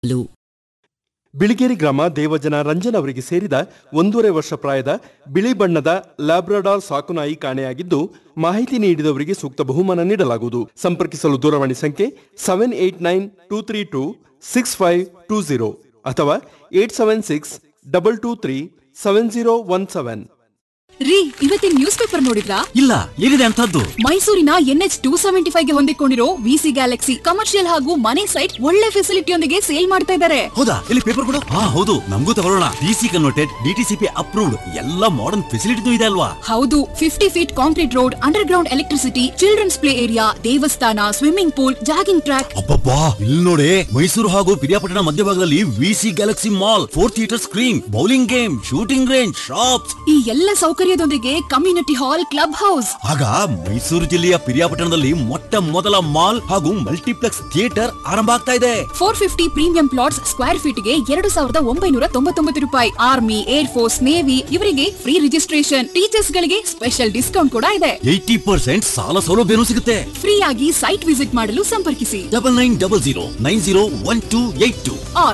ಲು ಬಿಳಿಗೇರಿ ಗ್ರಾಮ ದೇವಜನ ರಂಜನ್ ಅವರಿಗೆ ಸೇರಿದ ಒಂದೂವರೆ ವರ್ಷ ಪ್ರಾಯದ ಬಿಳಿ ಬಣ್ಣದ ಲ್ಯಾಬ್ರಡಾರ್ ಸಾಕುನಾಯಿ ಕಾಣೆಯಾಗಿದ್ದು ಮಾಹಿತಿ ನೀಡಿದವರಿಗೆ ಸೂಕ್ತ ಬಹುಮಾನ ನೀಡಲಾಗುವುದು ಸಂಪರ್ಕಿಸಲು ದೂರವಾಣಿ ಸಂಖ್ಯೆ seven eight nine two three two six five two zero ಅಥವಾ eight seven six double two three seven zero one seven ರೀ ಇವತ್ತಿನ ನ್ಯೂಸ್ ಪೇಪರ್ ನೋಡಿದ್ರಾ ಇಲ್ಲ ಏನಿದೆ ಅಂತದ್ದು ಮೈಸೂರಿನ ಎನ್ಎಚ್ ಟೂ ಸೆವೆಂಟಿ ಫೈವ್ ಗೆ ಹೊಂದಿಕೊಂಡಿರೋ ವಿಸಿ ಗ್ಯಾಲಕ್ಸಿ ಕಮರ್ಷಿಯಲ್ ಹಾಗೂ ಮನೆ ಸೈಟ್ ಒಳ್ಳೆ ಫೆಸಿಲಿಟಿಯೊಂದಿಗೆ ಸೇಲ್ ಮಾಡ್ತಾ ಇದ್ದಾರೆ ಹೌದಾ ಇಲ್ಲಿ ಪೇಪರ್ ಕೊಡು ಹಾ ಹೌದು ನಮಗೂ ತಗೊಳ್ಳೋಣ ಡಿಸಿ ಕನ್ವರ್ಟೆಡ್ ಡಿಟಿಸಿಪಿ ಅಪ್ರೂವ್ಡ್ ಎಲ್ಲ ಮಾಡರ್ನ್ ಫೆಸಿಲಿಟಿನೂ ಇದೆ ಅಲ್ವಾ ಹೌದು fifty feet concrete road underground electricity children's play area ದೇವಸ್ಥಾನ ಸ್ವಿಮ್ಮಿಂಗ್ ಪೂಲ್ ಜಾಗಿಂಗ್ ಟ್ರ್ಯಾಕ್ ಅಬ್ಬಬ್ಬಾ ಇಲ್ಲಿ ನೋಡಿ ಮೈಸೂರು ಹಾಗೂ ಪಿರಿಯಾಪಟ್ಟಣ ಮಧ್ಯಭಾಗದಲ್ಲಿ VC Galaxy mall four theatre screen bowling game shooting range shops ಈ ಎಲ್ಲ ಸೌಕರ್ಯದೊಂದಿಗೆ ಕಮ್ಯುನಿಟಿ ಹಾಲ್ ಕ್ಲಬ್ ಹೌಸ್ ಆಗ ಮೈಸೂರು ಜಿಲ್ಲೆಯ ಪಿರಿಯಾಪಟ್ಟಣದಲ್ಲಿ ಮೊಟ್ಟ ಮೊದಲ ಮಾಲ್ ಹಾಗೂ ಮಲ್ಟಿಪ್ಲೆಕ್ಸ್ ಥಿಯೇಟರ್ ಆರಂಭ ಆಗ್ತಾ ಇದೆ four fifty premium plots square feet ಗೆ ಎರಡು ಸಾವಿರದ ಒಂಬೈನೂರ ತೊಂಬತ್ತೊಂಬತ್ತು ರೂಪಾಯಿ ಆರ್ಮಿ ಏರ್ ಫೋರ್ಸ್ ನೇವಿ ಇವರಿಗೆ ಫ್ರೀ ರಿಜಿಸ್ಟ್ರೇಷನ್ ಟೀಚರ್ಸ್ ಗಳಿಗೆ ಸ್ಪೆಷಲ್ ಡಿಸ್ಕೌಂಟ್ ಕೂಡ ಇದೆ ಏಯ್ಟಿ ಪರ್ಸೆಂಟ್ ಸಾಲ ಸೌಲಭ್ಯನೂ ಸಿಗುತ್ತೆ ಫ್ರೀ ಆಗಿ ಸೈಟ್ ವಿಸಿಟ್ ಮಾಡಲು ಸಂಪರ್ಕಿಸಿ double nine double zero nine zero one two eight two or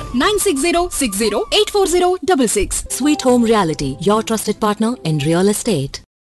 9606084066. Sweet Home Reality, your trusted partner in real estate.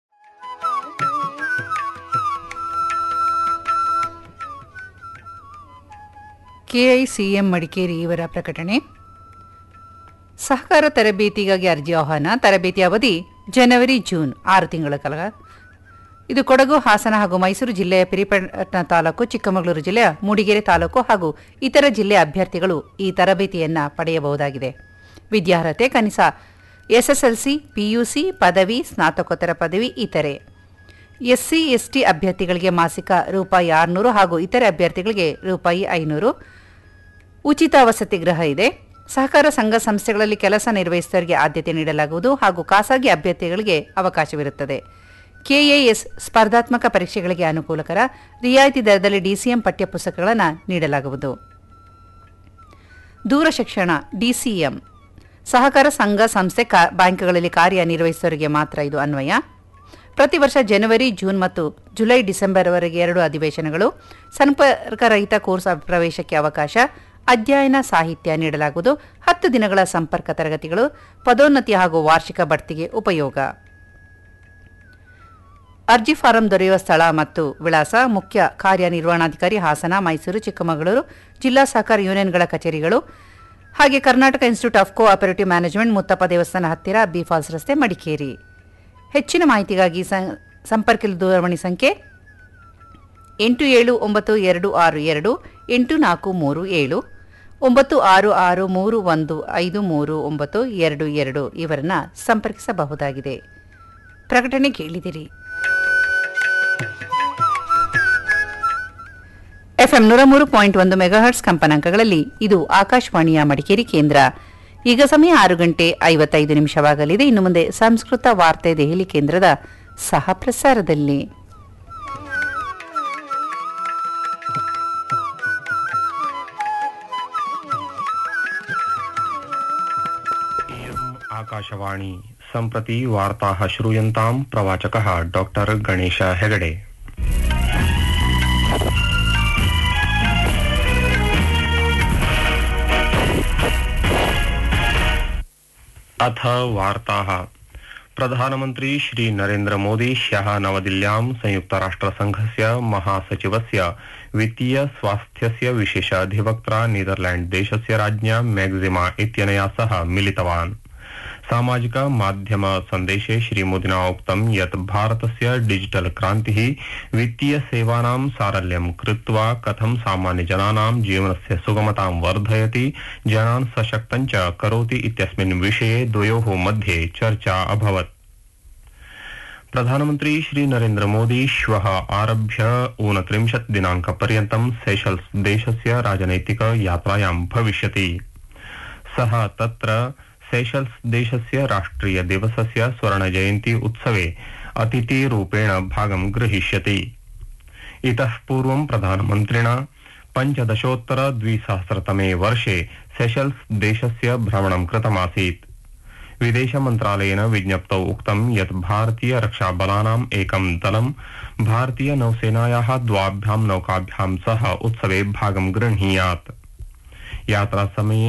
KICM Madikeri ಇವರ ಪ್ರಕಟಣೆ ಸಹಕಾರ ತರಬೇತಿಗಾಗಿ ಅರ್ಜಿ ಆಹ್ವಾನ ತರಬೇತಿ ಅವಧಿ ಜನವರಿ ಜೂನ್ ಆರು ತಿಂಗಳ ಕಾಲ ಇದು ಕೊಡಗು ಹಾಸನ ಹಾಗೂ ಮೈಸೂರು ಜಿಲ್ಲೆಯ ಪಿರಿಪಟ್ಟಣ ತಾಲೂಕು ಚಿಕ್ಕಮಗಳೂರು ಜಿಲ್ಲೆಯ ಮೂಡಿಗೆರೆ ತಾಲೂಕು ಹಾಗೂ ಇತರ ಜಿಲ್ಲೆಯ ಅಭ್ಯರ್ಥಿಗಳು ಈ ತರಬೇತಿಯನ್ನು ಪಡೆಯಬಹುದಾಗಿದೆ ವಿದ್ಯಾರ್ಹತೆ ಕನಿಷ್ಠ ಎಸ್ಎಸ್ಎಲ್ಸಿ ಪಿಯುಸಿ ಪದವಿ ಸ್ನಾತಕೋತ್ತರ ಪದವಿ ಇತರೆ ಎಸ್ಸಿ ಎಸ್ಟಿ ಅಭ್ಯರ್ಥಿಗಳಿಗೆ ಮಾಸಿಕ ರೂಪಾಯಿ ಆರುನೂರು ಹಾಗೂ ಇತರೆ ಅಭ್ಯರ್ಥಿಗಳಿಗೆ ರೂಪಾಯಿ ಐನೂರು ಉಚಿತ ವಸತಿ ಗೃಹ ಇದೆ ಸಹಕಾರ ಸಂಘ ಸಂಸ್ಥೆಗಳಲ್ಲಿ ಕೆಲಸ ನಿರ್ವಹಿಸಿದವರಿಗೆ ಆದ್ಯತೆ ನೀಡಲಾಗುವುದು ಹಾಗೂ ಖಾಸಗಿ ಅಭ್ಯರ್ಥಿಗಳಿಗೆ ಅವಕಾಶವಿರುತ್ತದೆ ಕೆಎಎಸ್ ಸ್ಪರ್ಧಾತ್ಮಕ ಪರೀಕ್ಷೆಗಳಿಗೆ ಅನುಕೂಲಕರ ರಿಯಾಯಿತಿ ದರದಲ್ಲಿ ಡಿಸಿಎಂ ಪಠ್ಯಪುಸ್ತಕಗಳನ್ನು ನೀಡಲಾಗುವುದು ದೂರ ಶಿಕ್ಷಣ ಡಿಸಿಎಂ ಸಹಕಾರ ಸಂಘ ಸಂಸ್ಥೆ ಕಾ ಬ್ಯಾಂಕ್ಗಳಲ್ಲಿ ಕಾರ್ಯನಿರ್ವಹಿಸುವವರಿಗೆ ಮಾತ್ರ ಇದು ಅನ್ವಯ ಪ್ರತಿ ವರ್ಷ ಜನವರಿ ಜೂನ್ ಮತ್ತು ಜುಲೈ ಡಿಸೆಂಬರ್ವರೆಗೆ ಎರಡು ಅಧಿವೇಶನಗಳು ಸಂಪರ್ಕರಹಿತ ಕೋರ್ಸ್ ಪ್ರವೇಶಕ್ಕೆ ಅವಕಾಶ ಅಧ್ಯಯನ ಸಾಹಿತ್ಯ ನೀಡಲಾಗುವುದು ಹತ್ತು ದಿನಗಳ ಸಂಪರ್ಕ ತರಗತಿಗಳು ಪದೋನ್ನತಿ ಹಾಗೂ ವಾರ್ಷಿಕ ಬಡ್ತಿಗೆ ಉಪಯೋಗ ಅರ್ಜಿ ಫಾರಂ ದೊರೆಯುವ ಸ್ಥಳ ಮತ್ತು ವಿಳಾಸ ಮುಖ್ಯ ಕಾರ್ಯನಿರ್ವಹಣಾಧಿಕಾರಿ ಹಾಸನ ಮೈಸೂರು ಚಿಕ್ಕಮಗಳೂರು ಜಿಲ್ಲಾ ಸಹಕಾರ ಯೂನಿಯನ್ಗಳ ಕಚೇರಿಗಳು ಹಾಗೆ Karnataka institute of cooperative management Muthappa ದೇವಸ್ಥಾನ ಹತ್ತಿರ ಬಿ ಫಾಲ್ಸ್ ರಸ್ತೆ ಮಡಿಕೇರಿ ಹೆಚ್ಚಿನ ಮಾಹಿತಿಗಾಗಿ ಸ- ಸಂಪರ್ಕಿಸಲು ದೂರವಾಣಿ ಸಂಖ್ಯೆ ಎಂಟು ಏಳು ಒಂಬತ್ತು ಎರಡು ಆರು ಎರಡು ಎಂಟು ನಾಲ್ಕು ಮೂರು ಏಳು ಒಂಬತ್ತು ಆರು ಆರು ಮೂರು ಒಂದು ಐದು ಮೂರು ಒಂಬತ್ತು ಎರಡು ಎರಡು ಇವರನ್ನ ಸಂಪರ್ಕಿಸಬಹುದಾಗಿದೆ ಪ್ರಕಟಣೆ ಕೇಳಿದಿರಿ ಎಫ್ಎಂ ನೂರ ಮೂರು ಪಾಯಿಂಟ್ ಒಂದು ಮೆಗಾಹರ್ಟ್ಸ್ ಕಂಪನಾಂಕಗಳಲ್ಲಿ ಇದು ಆಕಾಶವಾಣಿಯ ಮಡಿಕೇರಿ ಕೇಂದ್ರ ಈಗ ಸಮಯ ಆರು ಗಂಟೆ ಐವತ್ತೈದು ನಿಮಿಷವಾಗಲಿದೆ ಇನ್ನು ಮುಂದೆ ಸಂಸ್ಕೃತ ವಾರ್ತೆ ದೆಹಲಿ ಕೇಂದ್ರದ ಸಹ ಪ್ರಸಾರದಲ್ಲಿ इयम् आकाशवाणी सम्प्रति वार्ताः श्रूयन्ताम् प्रवाचकः डॉक्टर् गणेश हेगडे अथ वार्ताः प्रधानमन्त्री श्री नरेन्द्र मोदी ह्यः नवदिल्ल्यां संयुक्तराष्ट्रसङ्घस्य महासचिवस्य वित्तीय स्वास्थ्यस्य विशेषाधिवक्त्रा नीदरलैण्ड देशस्य राज्ञा मैग्जिमा इत्यनया सह मिलितवान् सामाजिक माध्यम सन्देशे श्रीमोदिना उक्तं यत् भारतस्य डिजिटल क्रान्तिः वित्तीय सेवानां सारल्यं कृत्वा कथं सामान्यजनानां जीवनस्य सुगमतां वर्धयति जनान् सशक्तं च करोति इत्यस्मिन् विषये द्वयोः मध्ये चर्चा अभवत् प्रधानमन्त्री श्री नरेन्द्र मोदी श्वः आरभ्य ऊनत्रिंशत् दिनाङ्कपर्यन्तं सेशल्स् देशस्य राजनैतिक यात्रायां भविष्यति सः तत्र सेशल्स् देशस्य राष्ट्रिय दिवसस्य स्वर्णजयन्ती उत्सवे अतिथिरूपेण भागं ग्रहीष्यति इतः पूर्वं प्रधानमन्त्रिणा पञ्चदशोत्तर द्विसहस्रतमे वर्षे सेशल्स् देशस्य भ्रमणं कृतमासीत् विदेशमन्त्रालयेन विज्ञप्तौ उक्तं यत् भारतीय रक्षाबलानाम् एकं दलं भारतीय नौसेनायाः द्वाभ्यां नौकाभ्यां सह उत्सवे भागं गृह्णीयात् यात्रासमये